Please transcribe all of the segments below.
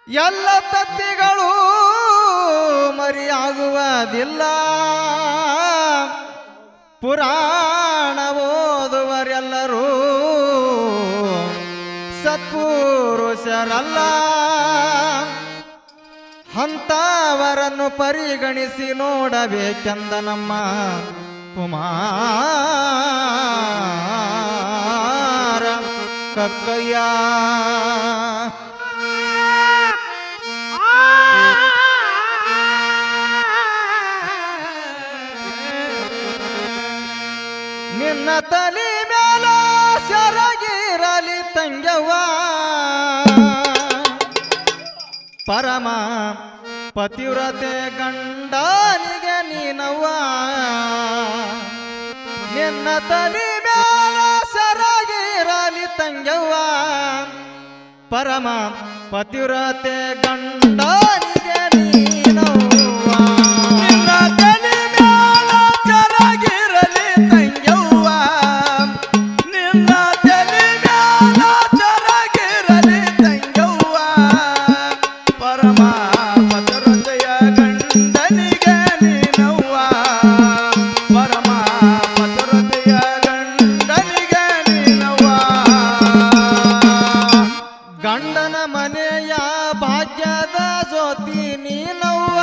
ಎಲ್ಲ ತತ್ತಿಗಳು ಮರಿಯಾಗುವುದಿಲ್ಲ ಪುರಾಣ ಓದುವರೆಲ್ಲರೂ ಸತ್ಪುರುಷರಲ್ಲ ಅಂಥವರನ್ನು ಪರಿಗಣಿಸಿ ನೋಡಬೇಕೆಂದ ನಮ್ಮ ಕುಮಾರ ಕಕ್ಕಯ್ಯ ನಿನ್ನ ತಲೆ ಮೇಲ ಸರಗಿರಲಿ ತಂಗವ್ವ ಪರಮ ಪತಿವ್ರತೆ ಗಂಡನಿಗೆ ನೀನವ್ವ ನಿನ್ನ ತಲೆ ಮೇಲ ಸರಗಿರಲಿ ತಂಗವ್ವ ಪರಮ ಪತಿವ್ರತೆ ಗಂಡನಿಗೆ ನೀನವ್ವ ನಿನ್ನ ತಲೆ ಮ್ಯಾಲ ಚರಗಿರಲಿ ತಂಗ್ಯವ್ವ ನಿನ್ನ ತಲೆ ಮ್ಯಾಲ ಚರಗಿರಲಿ ತಂಗ್ಯವ್ವ ಪರಮ ಭದ್ರತೆಯ ಗಂಡನಿಗೆ ನೀನವ್ವ ಪರಮ ಭದ್ರತೆಯ ಗಂಡನಿಗೆ ನೀನವ್ವ ಗಂಡನ ಮನೆಯ ಭಾಗ್ಯದ ಜ್ಯೋತಿ ನೀನವ್ವ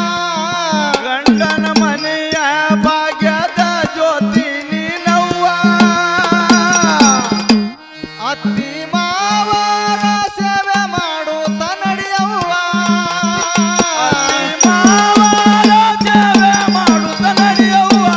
ಗಂಡನ ಮನೆಯ ಭಾಗ್ಯದ ಜ್ಯೋತಿ ನೀನವ್ವ ಅತ್ತಿ ಮಾವರ ಸೇವೆ ಮಾಡು ತನ್ನಡಿಯವ್ವ ಅತ್ತಿ ಮಾವರ ಸೇವೆ ಮಾಡುತ್ತ ನಡೆಯವ್ವ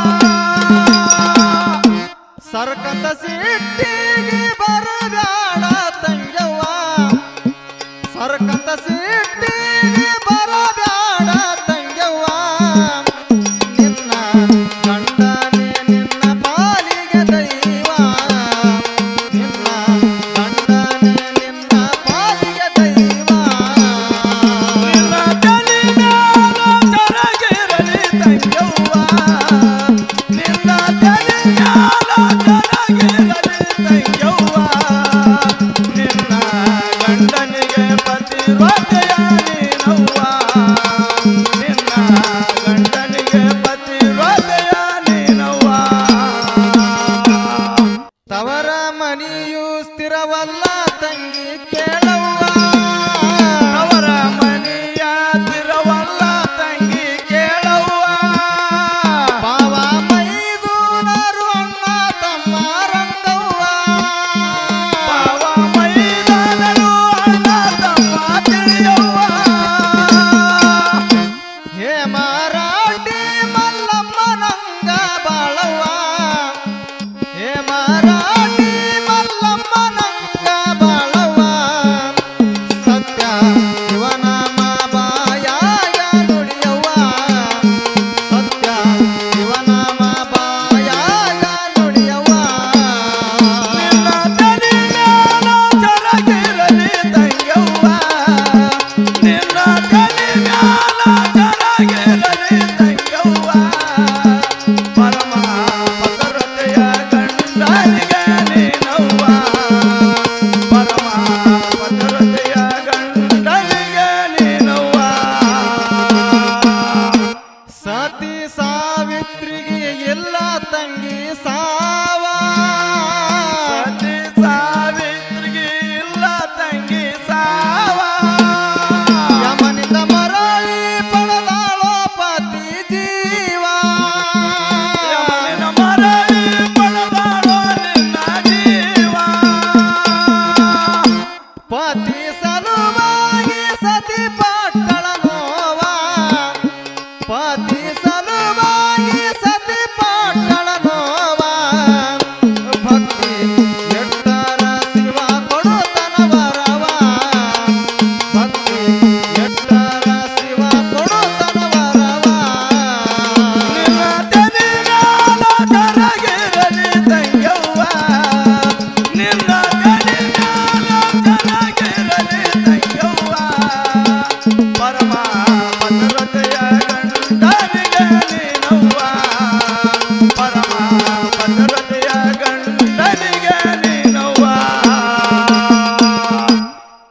ಸರ್ಕತ ಸಿಟ್ಟಿಗೆ ಬರಬೇಡ ತಂಗವ್ವ ಸರ್ಕತ ಸಿಟ್ಟಿಗೆ ಬರಬೇಡ ತಂಗವ್ವ ನಿನ್ನ ಗಂಡನೇ ನಿನ್ನ ಪಾಲಿಗೆ ದೈವ ನಿನ್ನ ಗಂಡನೇ ನಿನ್ನ ಪಾಲಿಗೆ ದೈವ ನಿನ್ನ ತಲೆ ಮ್ಯಾಲ ಚರಗಿರಲಿ ತಂಗ್ಯವ್ವ ನಿನ್ನ ತಲೆ ಮ್ಯಾಲ ಚರಗಿರಲಿ ತಂಗ್ಯವ್ವ ನಿನ್ನ ಗಂಡನಿಗೆ ಪತಿವ್ರತೆಯ ನೀನವ್ವ ನಿನ್ನ ಗಂಡನಿಗೆ ಪತಿವ್ರತೆಯ ನೀನವ್ವ ತವರ ಮನಿಯು ಸ್ಥಿರವಲ್ಲ ತಂಗಿ ಕೇಳವ್ವ ಅವರ ಮನೆಯ ತಿರವಲ್ಲ ತಂಗಿ ಕೇಳವ್ವ ಬಾವ ಮೈದೂನರು ಅಣ್ಣ ತಮ್ಮ ರಂಗವ್ವ ಬಾವ ಮೈದಾನರು ಅಣ್ಣ ತಮ್ಮ ತಿಳಿಯವ್ವ ಹೇ ಮಾರಾಟಿ ಮಲ್ಲಮ್ಮ ನಂಗ ಬಾಳವ್ವ ಹೇ ಮಾರಾಟಿ ಮಲ್ಲಮ್ಮ ನಂಗ ಬಾಳವ್ವ ಸತ್ಯ ಶಿವನಾಮ ಬಾಯಾಗ ನುಡಿಯವ್ವ ಸತ್ಯ ಶಿವನಾಮ ಬಾಯಾಗ ನುಡಿಯವ್ವ ನಿನ್ನ ತಲೆ ಮ್ಯಾಲ ಚರಗಿರಲಿ ತಂಗ್ಯವ್ವ ನಿನ್ನ ತಲೆ ಮ್ಯಾಲ ಚರಗಿರಲಿ ತಂಗ್ಯವ್ವ ಪರಮ ಭದ್ರತೆಯ ಗಂಡನಿಗೆ ನೀನವ್ವ ಪರಮ ಭದ್ರತೆಯ ಗಂಡನಿಗೆ ನೀನವ್ವ ಸತಿ ಸಾವಿತ್ರಿಗೆ ಎಲ್ಲ ತಂಗಿ ಸಾವ ಸತಿ ಸಾವಿತ್ರಿಗೆ ಇಲ್ಲ ತಂಗಿ ಸಾವ ಯಮನಿಂದ ಮರಳಿ ಪಡೆದಾಳೋ ಪತಿ ಜೀವ ಯಮನಿನ ಮರಳಿ ಪಡೆದಾಳೋ ನಿನ್ನ ಜೀವ ಪತಿ ಸಲುವಾಗಿ ಸತಿ ಪಟ್ಟಳ ನೋವ ಪತಿ ಸಲುವಾಗಿ ಸತಿ ಪಟ್ಟಳ ನೋವ ಭಕ್ತಿ ಎಟ್ಟರ ಶಿವ ಕೊಡುತನ ವರವ ಭಕ್ತಿ ಎಟ್ಟರ ಶಿವ ಕೊಡುತನ ವರವ ನಿನ್ನ ತಲೆ ಮ್ಯಾಲ ಚರಗಿರಲಿ ತಂಗ್ಯವ್ವ ನಿನ್ನ ತಲೆ ಮ್ಯಾಲ ಚರಗಿರಲಿ ತಂಗ್ಯವ್ವ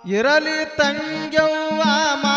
ಇರಲಿ ತಂಗ್ಯವ್ವ